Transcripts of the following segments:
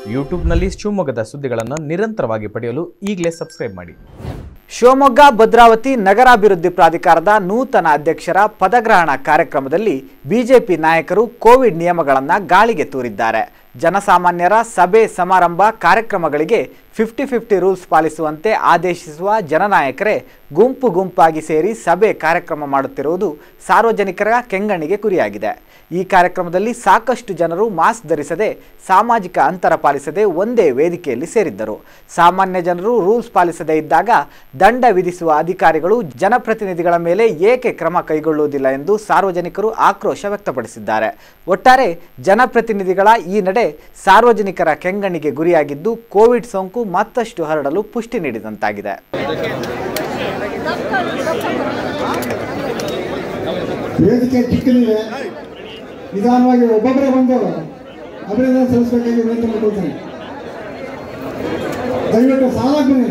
ಯೂಟ್ಯೂಬ್ನಲ್ಲಿ ಶಿವಮೊಗ್ಗದ ಸುದ್ದಿಗಳನ್ನು ನಿರಂತರವಾಗಿ ಪಡೆಯಲು ಈಗಲೇ ಸಬ್ಸ್ಕ್ರೈಬ್ ಮಾಡಿ ಶಿವಮೊಗ್ಗ ಭದ್ರಾವತಿ ನಗರಾಭಿವೃದ್ಧಿ ಪ್ರಾಧಿಕಾರದ ನೂತನ ಅಧ್ಯಕ್ಷರ ಪದಗ್ರಹಣ ಕಾರ್ಯಕ್ರಮದಲ್ಲಿ ಬಿಜೆಪಿ ನಾಯಕರು ಕೋವಿಡ್ ನಿಯಮಗಳನ್ನು ಗಾಳಿಗೆ ತೂರಿದ್ದಾರೆ ಜನಸಾಮಾನ್ಯರ ಸಭೆ ಸಮಾರಂಭ ಕಾರ್ಯಕ್ರಮಗಳಿಗೆ ಫಿಫ್ಟಿ ಫಿಫ್ಟಿ ರೂಲ್ಸ್ ಪಾಲಿಸುವಂತೆ ಆದೇಶಿಸುವ ಜನನಾಯಕರೇ ಗುಂಪು ಗುಂಪಾಗಿ ಸೇರಿ ಸಭೆ ಕಾರ್ಯಕ್ರಮ ಮಾಡುತ್ತಿರುವುದು ಸಾರ್ವಜನಿಕರ ಕೆಂಗಣ್ಣಿಗೆ ಗುರಿಯಾಗಿದೆ ಈ ಕಾರ್ಯಕ್ರಮದಲ್ಲಿ ಸಾಕಷ್ಟು ಜನರು ಮಾಸ್ಕ್ ಧರಿಸದೆ ಸಾಮಾಜಿಕ ಅಂತರ ಪಾಲಿಸದೆ ಒಂದೇ ವೇದಿಕೆಯಲ್ಲಿ ಸೇರಿದ್ದರು ಸಾಮಾನ್ಯ ಜನರು ರೂಲ್ಸ್ ಪಾಲಿಸದೇ ಇದ್ದಾಗ ದಂಡ ವಿಧಿಸುವ ಅಧಿಕಾರಿಗಳು ಜನಪ್ರತಿನಿಧಿಗಳ ಮೇಲೆ ಏಕೆ ಕ್ರಮ ಕೈಗೊಳ್ಳುವುದಿಲ್ಲ ಎಂದು ಸಾರ್ವಜನಿಕರು ಆಕ್ರೋಶ ವ್ಯಕ್ತಪಡಿಸಿದ್ದಾರೆ ಒಟ್ಟಾರೆ ಜನಪ್ರತಿನಿಧಿಗಳ ಈ ನಡೆ ಸಾರ್ವಜನಿಕರ ಕೆಂಗಣ್ಣಿಗೆ ಗುರಿಯಾಗಿದ್ದು ಕೋವಿಡ್ ಸೋಂಕು ಮತ್ತಷ್ಟು ಹರಡಲು ಪುಷ್ಟಿ ನೀಡಿದಂತಾಗಿದೆ ವೇದಿಕೆ ಚಿಕ್ಕದಿದೆ ನಿಧಾನವಾಗಿ ಒಬ್ಬೊಬ್ಬರೇ ಬಂದು ಅಭಿನಂದನೆ ಸಲ್ಲಿಸಬೇಕಾಗಿ ವಿನಂತಿ ಮಾಡ್ಕೊಳ್ತೇನೆ ದಯವಿಟ್ಟು ಸಾಲಾಗಿ ಬನ್ನಿ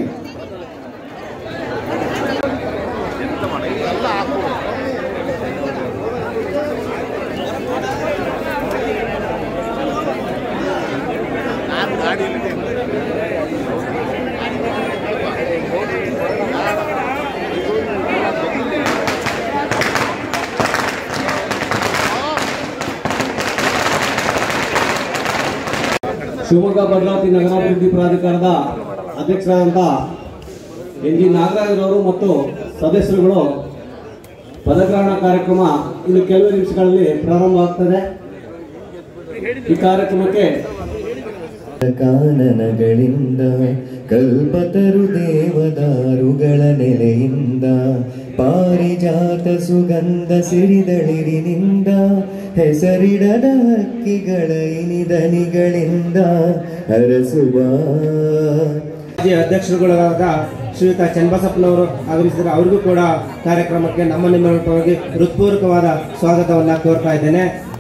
ಶಿವಮೊಗ್ಗ ಭದ್ರಾವತಿ ನಗರಾಭಿವೃದ್ಧಿ ಪ್ರಾಧಿಕಾರದ ಅಧ್ಯಕ್ಷರಾದಂಥ ಎನ್ ಜಿ ನಾಗರಾಜರವರು ಮತ್ತು ಸದಸ್ಯರುಗಳು ಪದಗ್ರಹಣ ಕಾರ್ಯಕ್ರಮ ಇನ್ನು ಕೆಲವು ನಿಮಿಷಗಳಲ್ಲಿ ಪ್ರಾರಂಭವಾಗ್ತದೆ ಈ ಕಾರ್ಯಕ್ರಮಕ್ಕೆ ಕಾನನಗಳಿಂದ ಕಲ್ಪತರು ದೇವದಾರುಗಳ ನೆಲೆಯಿಂದ ಪಾರಿಜಾತ ಸುಗಂಧ ಸಿರಿದಳಿರಿನಿಂದ ಹೆಸರಿಡದ ಹಕ್ಕಿಗಳ ಇನಿದನಿಗಳಿಂದ ಹರಸುವ ಮಾಜಿ ಅಧ್ಯಕ್ಷರುಗಳಾದ ಶ್ರೀಯುತ ಚನ್ನಬಸಪ್ಪನವರು ಆಗಮಿಸಿದರೆ ಅವರಿಗೂ ಕೂಡ ಕಾರ್ಯಕ್ರಮಕ್ಕೆ ನಮ್ಮ ನಿಮ್ಮ ಪರವಾಗಿ ಹೃತ್ಪೂರ್ವಕವಾದ ಸ್ವಾಗತವನ್ನ ಕೋರ್ತಾ ಇದ್ದೇನೆ